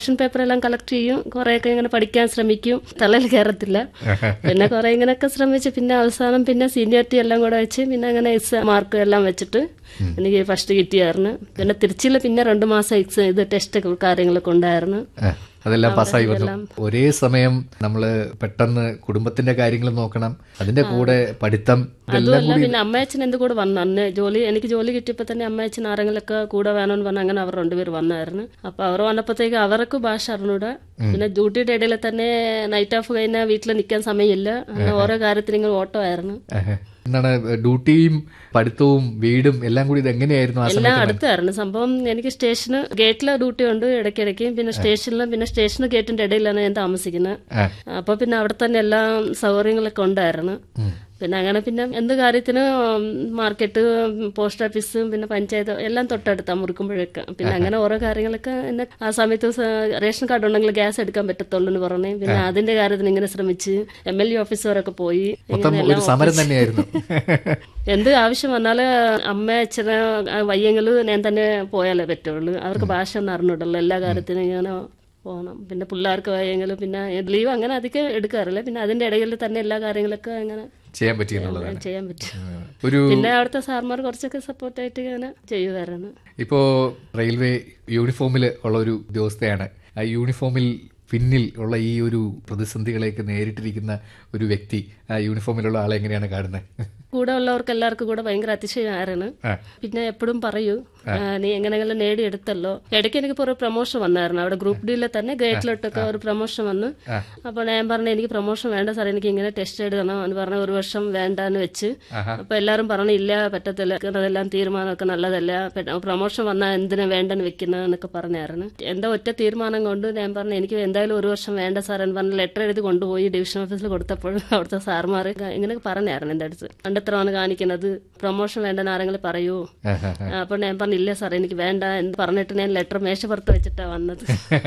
Question paper എല്ലാം collect ചെയ്യും കുറെയൊക്കെ ഇങ്ങനെ പഠിക്കാൻ ശ്രമിക്കും തലയിൽ കയറത്തില്ല പിന്നെ കുറെ ഇങ്ങനെയൊക്കെ ശ്രമിച്ച് പിന്നെ അവസാനം പിന്നെ സീനിയോറിറ്റി എല്ലാം കൂടെ വെച്ച് പിന്നെ അങ്ങനെ എക്സാം മാർക്ക് എല്ലാം വെച്ചിട്ട് എനിക്ക് ഫസ്റ്റ് കിട്ടിയായിരുന്നു പിന്നെ തിരുച്ചിയിൽ പിന്നെ രണ്ട് മാസം എക്സാം ഇത് ടെസ്റ്റ് കാര്യങ്ങളൊക്കെ ഉണ്ടായിരുന്നു ആ, അതെല്ലാം പാസ്സായി വന്നു ഒരേ സമയം നമ്മൾ പെട്ടെന്ന് കുടുംബത്തിന്റെ കാര്യങ്ങൾ നോക്കണം അതിന്റെ കൂടെ പഠിത്തം ഇതെല്ലാം അതുമല്ല പിന്നെ അമ്മയച്ഛൻ എന്ത് കൂടെ വന്നു അന്ന് ജോലി എനിക്ക് ജോലി കിട്ടിയപ്പോൾ തന്നെ അമ്മയച്ഛൻ ആരെങ്കിലൊക്കെ കൂടെ വേണമെന്ന് പറഞ്ഞ് അങ്ങനെ അവർ രണ്ടുപേർ വന്നായിരുന്നു അപ്പൊ അവർ വന്നപ്പോഴത്തേക്ക് അവർക്ക് ഭാഷ അറിഞ്ഞൂടാ പിന്നെ ഡ്യൂട്ടിയുടെ ഇടയിൽ തന്നെ നൈറ്റ് ഓഫ് കഴിഞ്ഞാൽ വീട്ടിൽ നിൽക്കാൻ സമയമില്ല അങ്ങനെ ഓരോ കാര്യത്തിന് ഇങ്ങനെ ഓട്ടമായിരുന്നു ആഹ്. എന്താണ് ഡ്യൂട്ടിയും പഠിത്തവും വീടും എല്ലാം കൂടി ഇത് എങ്ങനെയായിരുന്നു ആ എല്ലാം സമയത്ത് അടുത്തായിരുന്നു സംഭവം എനിക്ക് സ്റ്റേഷന് ഗേറ്റിലെ ഡ്യൂട്ടി ഉണ്ട് ഇടയ്ക്കിടയ്ക്ക് പിന്നെ സ്റ്റേഷനിലും പിന്നെ സ്റ്റേഷന് ഗേറ്റിന്റെ ഇടയിലാണ് ഞാൻ താമസിക്കുന്നത് ആ. അപ്പൊ പിന്നെ അവിടെ തന്നെ എല്ലാ സൗകര്യങ്ങളൊക്കെ ഉണ്ടായിരുന്നു പിന്നെ അങ്ങനെ പിന്നെ എന്ത് കാര്യത്തിന് മാർക്കറ്റ് പോസ്റ്റ് ഓഫീസ് പിന്നെ പഞ്ചായത്ത് എല്ലാം തൊട്ടടുത്താ മുറിക്കുമ്പോഴൊക്കെ പിന്നെ അങ്ങനെ ഓരോ കാര്യങ്ങളൊക്കെ എന്നെ ആ സമയത്ത് സ- റേഷൻ കാർഡ് ഉണ്ടെങ്കിൽ ഗ്യാസ് എടുക്കാൻ പറ്റത്തുള്ളൂ എന്ന് പറഞ്ഞു പിന്നെ അതിന്റെ കാര്യത്തിന് ഇങ്ങനെ ശ്രമിച്ച് എം എൽ എ ഓഫീസ് വരെയൊക്കെ പോയി മൊത്തം ഇങ്ങനെ ഒരു എല്ലാം സമരം തന്നെയായിരുന്നു എന്ത് ആവശ്യം വന്നാല് അമ്മ അച്ഛന് വയ്യെങ്കിൽ ഞാൻ തന്നെ പോയാലേ പറ്റുള്ളൂ അവർക്ക് ഭാഷ ഒന്നും അറിഞ്ഞൂടല്ലോ എല്ലാ കാര്യത്തിനും ഇങ്ങനെ പോകണം പിന്നെ പിള്ളേർക്ക് വയ്യെങ്കിൽ പിന്നെ ലീവ് അങ്ങനെ അധികം എടുക്കാറില്ല പിന്നെ അതിന്റെ ഇടയിൽ തന്നെ എല്ലാ കാര്യങ്ങളൊക്കെ അങ്ങനെ ചെയ്യാൻ പറ്റിയെന്നുള്ളതാണ് ചെയ്യാൻ പറ്റും ഒരു പിന്നെ അവിടുത്തെ സാർമാർ കുറച്ചൊക്കെ സപ്പോർട്ടായിട്ട് ഇങ്ങനെ ചെയ്യുമായിരുന്നു ഇപ്പോ റെയിൽവേ യൂണിഫോമിൽ ഉള്ള ഒരു ഉദ്യോഗസ്ഥയാണ് ആ യൂണിഫോമിൽ പിന്നിൽ ഉള്ള ഈ ഒരു പ്രതിസന്ധികളെയൊക്കെ നേരിട്ടിരിക്കുന്ന ഒരു വ്യക്തി ആ യൂണിഫോമിലുള്ള ആളെ എങ്ങനെയാണ് കാണുന്നത് കൂടെ ഉള്ളവർക്ക് എല്ലാവർക്കും കൂടെ ഭയങ്കര അതിശയമായിരുന്നു ആ. പിന്നെ എപ്പോഴും പറയൂ ആ, നീ എങ്ങനെയെങ്കിലും നേടിയെടുത്തല്ലോ ഇടയ്ക്ക് എനിക്ക് ഒരു പ്രൊമോഷൻ വന്നായിരുന്നു അവിടെ ഗ്രൂപ്പ് ഡിയിലെ തന്നെ ഗ്രേറ്റിലോട്ടൊക്കെ ഒരു പ്രൊമോഷൻ വന്നു അപ്പോൾ ഞാൻ പറഞ്ഞു എനിക്ക് പ്രൊമോഷൻ വേണ്ട സാർ എനിക്ക് ഇങ്ങനെ ടെസ്റ്റ് എഴുതണം എന്ന് പറഞ്ഞ ഒരു വർഷം വേണ്ടാന്ന് വെച്ച് അപ്പൊ എല്ലാരും പറഞ്ഞു ഇല്ല പറ്റത്തില്ല അതെല്ലാം തീരുമാനമൊക്കെ നല്ലതല്ല പ്രൊമോഷൻ വന്നാൽ എന്തിനാ വേണ്ടെന്ന് വെക്കുന്നത് എന്നൊക്കെ പറഞ്ഞായിരുന്നു എന്റെ ഒറ്റ തീരുമാനം കൊണ്ട് ഞാൻ പറഞ്ഞു എനിക്ക് എന്തായാലും ഒരു വർഷം വേണ്ട സാർ എന്ന് പറഞ്ഞ് ലെറ്റർ എഴുതി കൊണ്ടുപോയി ഡിവിഷൻ ഓഫീസിൽ കൊടുത്തപ്പോൾ അവിടുത്തെ സാർമാർ ഇങ്ങനെ പറഞ്ഞായിരുന്നു എൻ്റെ അടുത്ത് കണ്ടെത്രമാണ് കാണിക്കുന്നത് പ്രൊമോഷൻ വേണ്ടെന്ന് ആരെങ്കിലും പറയൂ അപ്പോൾ ഞാൻ പറഞ്ഞു ഇല്ല സാർ എനിക്ക് വേണ്ട എന്ന് പറഞ്ഞിട്ട് ഞാൻ ലെറ്റർ മേശപ്പുറത്ത് വെച്ചിട്ടാ വന്നത്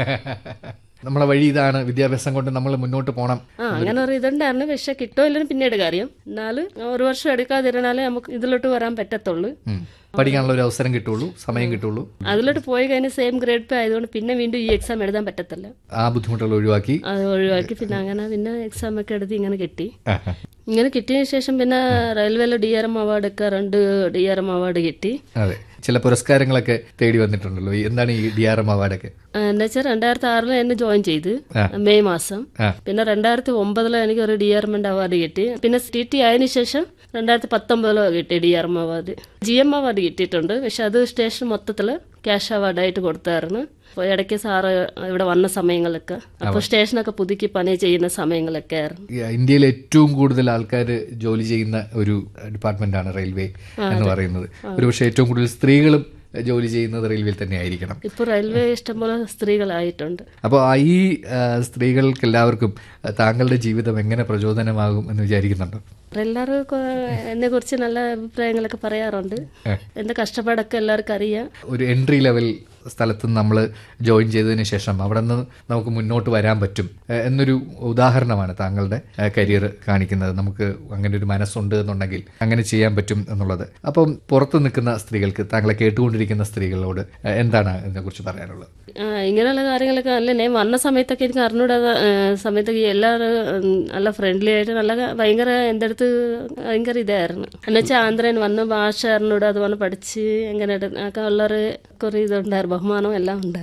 നമ്മളെ വഴി ഇതാണ് വിദ്യാഭ്യാസം കൊണ്ട് നമ്മൾ മുന്നോട്ട് പോകണം ആ അങ്ങനെ ഒരു ഇതുണ്ടായിരുന്നു പക്ഷെ കിട്ടോ ഇല്ലെന്ന് പിന്നീട് കാര്യം എന്നാലും ഒരു വർഷം എടുക്കാതിരുന്നാലേ നമുക്ക് ഇതിലോട്ട് വരാൻ പറ്റത്തുള്ളൂ ഉം. പഠിക്കാനുള്ള ഒരു അവസരം കിട്ടുള്ളൂ സമയം കിട്ടുള്ളൂ അതിലോട്ട് പോയി കഴിഞ്ഞ് സെയിം ഗ്രേഡ് പേ ആയതുകൊണ്ട് പിന്നെ വീണ്ടും ഈ എക്സാം എഴുതാൻ പറ്റത്തില്ല ആ ബുദ്ധിമുട്ടുകൾ ഒഴിവാക്കി അത് ഒഴിവാക്കി പിന്നെ അങ്ങനെ പിന്നെ എക്സാം ഒക്കെ എഴുതി ഇങ്ങനെ കിട്ടി ആഹാ. ഇങ്ങനെ കിട്ടിയതിന് ശേഷം പിന്നെ റെയിൽവേയിൽ ഡി ആർ എം അവാർഡ് ഒക്കെ രണ്ട് ഡി ആർ എം അവാർഡ് കിട്ടി അതെ ചില പുരസ്കാരങ്ങളൊക്കെ തേടി വന്നിട്ടുണ്ടല്ലോ ഈ എന്താണ് ഈ ഡി ആർ എം അവാർഡൊക്കെ എന്താ വെച്ചാൽ രണ്ടായിരത്തി ആറിൽ എന്നെ ജോയിൻ ചെയ്ത് ആ. മെയ് മാസം ആ. പിന്നെ രണ്ടായിരത്തി ഒമ്പതില് എനിക്ക് ഒരു ഡി ആർ എമ്മിന്റെ അവാർഡ് കിട്ടി പിന്നെ ടി ടി ആയതിനു ശേഷം രണ്ടായിരത്തി പത്തൊമ്പതിലോ കിട്ടി D R M award G M award കിട്ടിയിട്ടുണ്ട് പക്ഷെ അത് സ്റ്റേഷൻ മൊത്തത്തില് ക്യാഷ് അവാർഡായിട്ട് കൊടുത്തായിരുന്നു അപ്പോൾ ഇടയ്ക്ക് സാറ് ഇവിടെ വന്ന സമയങ്ങളൊക്കെ അപ്പോൾ സ്റ്റേഷനൊക്കെ പുതുക്കി പണി ചെയ്യുന്ന സമയങ്ങളൊക്കെ ആയിരുന്നു ഈ ഇന്ത്യയിൽ ഏറ്റവും കൂടുതൽ ആൾക്കാർ ജോലി ചെയ്യുന്ന ഒരു ഡിപ്പാർട്ട്മെന്റ് ആണ് റെയിൽവേ എന്ന് പറയുന്നത് ഒരുപക്ഷെ ഏറ്റവും കൂടുതൽ സ്ത്രീകളും ജോലി ചെയ്യുന്നത് റെയിൽവേയിൽ തന്നെ ആയിരിക്കണം ഇപ്പോൾ റെയിൽവേ ഇഷ്ടംപോലെ സ്ത്രീകളായിട്ടുണ്ട് അപ്പോൾ ആ ഈ ആ, സ്ത്രീകൾക്ക് എല്ലാവർക്കും ആ, താങ്കളുടെ ജീവിതം എങ്ങനെ പ്രചോദനമാകും എന്ന് വിചാരിക്കുന്നുണ്ടോ എല്ലാവർക്കും എന്നെ കുറിച്ച് നല്ല അഭിപ്രായങ്ങളൊക്കെ പറയാറുണ്ട് എന്റെ കഷ്ടപ്പാടൊക്കെ എല്ലാവർക്കും അറിയാം ഒരു എൻട്രി ലെവൽ സ്ഥലത്ത് നമ്മൾ ജോയിൻ ചെയ്തതിന് ശേഷം അവിടെ നിന്ന് നമുക്ക് മുന്നോട്ട് വരാൻ പറ്റും ഏഹ് എന്നൊരു ഉദാഹരണമാണ് താങ്കളുടെ കരിയർ കാണിക്കുന്നത് നമുക്ക് അങ്ങനെ ഒരു മനസ്സുണ്ട് എന്നുണ്ടെങ്കിൽ അങ്ങനെ ചെയ്യാൻ പറ്റും എന്നുള്ളത് അപ്പം പുറത്ത് നിൽക്കുന്ന സ്ത്രീകൾക്ക് താങ്കളെ കേട്ടുകൊണ്ടിരിക്കുന്ന സ്ത്രീകളോട് ഏഹ് എന്താണ് ഇതിനെക്കുറിച്ച് പറയാനുള്ളത് ആ, ഇങ്ങനെയുള്ള കാര്യങ്ങളൊക്കെ അല്ല ഞാൻ വന്ന സമയത്തൊക്കെ എനിക്ക് അറിഞ്ഞൂടാ സമയത്തൊക്കെ എല്ലാവരും ഉം, നല്ല ഫ്രണ്ട്ലി ആയിട്ട് നല്ല ഭയങ്കര എൻ്റെ അടുത്ത് ഭയങ്കര ഇതായിരുന്നു എന്നുവെച്ചാൽ ആന്ധ്രൻ വന്ന് ഭാഷ അറിഞ്ഞൂടാ അത് വന്ന് പഠിച്ച് എങ്ങനെ ഒക്കെ ഉള്ളൊരു കുറേ ഇതുണ്ടായിരുന്നു ബഹുമാനം എല്ലാം ഉണ്ട്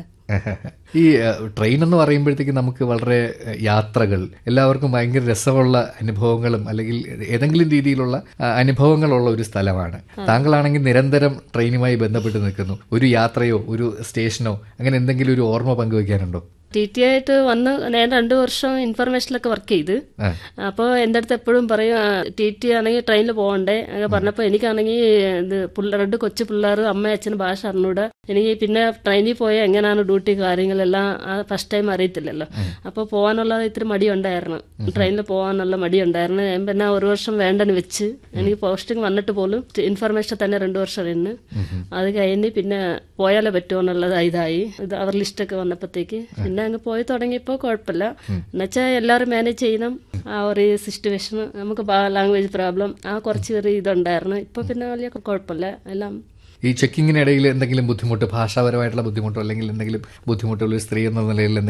ഈ ഏഹ്, ട്രെയിൻ എന്ന് പറയുമ്പോഴത്തേക്ക് നമുക്ക് വളരെ ഏഹ്, യാത്രകൾ എല്ലാവർക്കും ഭയങ്കര രസമുള്ള അനുഭവങ്ങളും അല്ലെങ്കിൽ ഏതെങ്കിലും രീതിയിലുള്ള ആ, അനുഭവങ്ങളുള്ള ഒരു സ്ഥലമാണ് താങ്കളാണെങ്കിൽ നിരന്തരം ട്രെയിനുമായി ബന്ധപ്പെട്ട് നിൽക്കുന്നു ഒരു യാത്രയോ ഒരു സ്റ്റേഷനോ അങ്ങനെ എന്തെങ്കിലും ഒരു ഓർമ്മ പങ്കുവെക്കാനുണ്ടോ ടി ടി ആയിട്ട് വന്ന് ഞാൻ രണ്ടു വർഷം ഇൻഫർമേഷനിലൊക്കെ വർക്ക് ചെയ്ത് ആ. അപ്പോൾ എൻ്റെ അടുത്ത് എപ്പോഴും പറയും ടി ടി ആണെങ്കിൽ ട്രെയിനിൽ പോകണ്ടേ അങ്ങനെ പറഞ്ഞപ്പോൾ എനിക്കാണെങ്കിൽ ഇത് പിള്ളേർ രണ്ട് കൊച്ചു പിള്ളേർ അമ്മ അച്ഛന് ഭാഷ അറിഞ്ഞൂടാ എനിക്ക് പിന്നെ ട്രെയിനിൽ പോയാൽ എങ്ങനെയാണ് ഡ്യൂട്ടി കാര്യങ്ങളെല്ലാം ഫസ്റ്റ് ടൈം അറിയത്തില്ലല്ലോ അപ്പോൾ പോകാനുള്ള ഇത്തിരി മടിയുണ്ടായിരുന്നു ട്രെയിനിൽ പോകാനുള്ള മടിയുണ്ടായിരുന്നു ഞാൻ പിന്നെ ഒരു വർഷം വേണ്ടെന്ന് വെച്ച് എനിക്ക് പോസ്റ്റിംഗ് വന്നിട്ട് പോലും ഇൻഫർമേഷൻ തന്നെ രണ്ടു വർഷം നിന്ന് അത് കഴിഞ്ഞ് പിന്നെ പോയാലേ പറ്റുമോ എന്നുള്ളത് ഇതായി ഇത് അവർ ലിസ്റ്റൊക്കെ വന്നപ്പോഴത്തേക്ക് പിന്നെ അങ്ങ് പോയി തുടങ്ങിയപ്പോൾ കുഴപ്പമില്ല എന്നുവെച്ചാൽ എല്ലാവരും മാനേജ് ചെയ്യണം ആ ഒരു സിറ്റുവേഷൻ നമുക്ക് ലാംഗ്വേജ് പ്രോബ്ലം ആ കുറച്ച് ഒരു ഇതുണ്ടായിരുന്നു ഇപ്പൊ പിന്നെ വലിയ കുഴപ്പമില്ല എല്ലാം ഈ ചെക്കിങ്ങിനിടയിൽ എന്തെങ്കിലും ബുദ്ധിമുട്ട് ഭാഷാപരമായിട്ടുള്ള ബുദ്ധിമുട്ടോ അല്ലെങ്കിൽ എന്തെങ്കിലും ബുദ്ധിമുട്ടുള്ള ഒരു സ്ത്രീ എന്ന നിലയിൽ